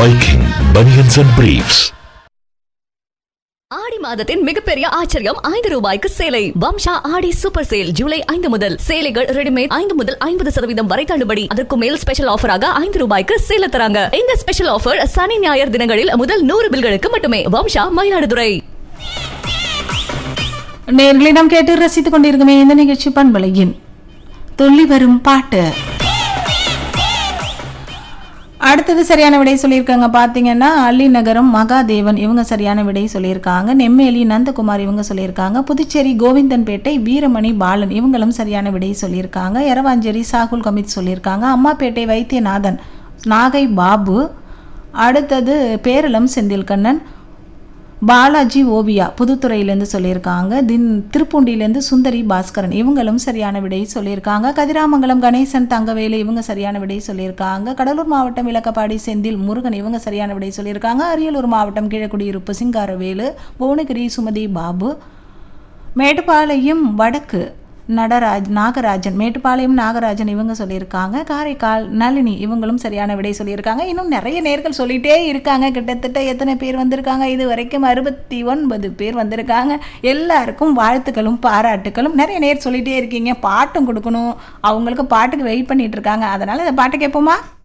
Viking Bunions and Briefs. ஆடி மாதத்தின் மிகப்பெரிய ஆச்சரியம் ஐந்து ரூபாய்க்கு சேலை வம்சா ஆடி சூப்பர் சேல் ஜூலை ஐந்து முதல் சேலைகள் ரெடிமேட் ஐந்து முதல் ஐம்பது சதவீதம் வரை தள்ளுபடி அதற்கு மேல் ஸ்பெஷல் ஆஃபராக ஐந்து ரூபாய்க்கு சேல தராங்க இந்த ஸ்பெஷல் ஆஃபர் சனி ஞாயிறு தினங்களில் முதல் நூறு பில்களுக்கு மட்டுமே வம்சா மயிலாடுதுறை நேர்களை நாம் கேட்டு ரசித்துக் கொண்டிருக்குமே இந்த நிகழ்ச்சி பண்பலையின் துள்ளி வரும் பாட்டு அடுத்தது சரியான விடை சொல்லியிருக்காங்க பார்த்தீங்கன்னா அள்ளி நகரம் மகாதேவன் இவங்க சரியான விடை சொல்லியிருக்காங்க நெம்மேலி நந்தகுமார் இவங்க சொல்லியிருக்காங்க புதுச்சேரி கோவிந்தன்பேட்டை வீரமணி பாலன் இவங்களும் சரியான விடை சொல்லியிருக்காங்க எரவாஞ்சேரி சாகுல் கமித் சொல்லியிருக்காங்க அம்மாப்பேட்டை வைத்தியநாதன் நாகை பாபு அடுத்தது பேரளம் செந்தில்கண்ணன் பாலாஜி ஓவியா புதுத்துறையிலேருந்து சொல்லியிருக்காங்க தின் திருப்பூண்டியிலேருந்து சுந்தரி பாஸ்கரன் இவங்களும் சரியான விடை சொல்லியிருக்காங்க கதிராமங்கலம் கணேசன் தங்கவேலு இவங்க சரியான விடை சொல்லியிருக்காங்க கடலூர் மாவட்டம் இலக்கப்பாடி செந்தில் முருகன் இவங்க சரியான விடை சொல்லியிருக்காங்க அரியலூர் மாவட்டம் கீழக்குடியிருப்பு சிங்காரவேலு புவனகிரி சுமதி பாபு மேட்டுப்பாளையம் வடக்கு நடராஜ் நாகராஜன் மேட்டுப்பாளையம் நாகராஜன் இவங்க சொல்லியிருக்காங்க காரைக்கால் நளினி இவங்களும் சரியான விடை சொல்லியிருக்காங்க இன்னும் நிறைய நேர்கள் சொல்லிட்டே இருக்காங்க கிட்டத்தட்ட எத்தனை பேர் வந்திருக்காங்க இது வரைக்கும் அறுபத்தி ஒன்பது பேர் வந்திருக்காங்க எல்லாருக்கும் வாழ்த்துக்களும் பாராட்டுக்களும் நிறைய நேர் சொல்லிட்டே இருக்கீங்க பாட்டும் கொடுக்கணும் அவங்களுக்கு பாட்டுக்கு வெயிட் பண்ணிட்டு இருக்காங்க அதனால இந்த பாட்டு கேட்போமா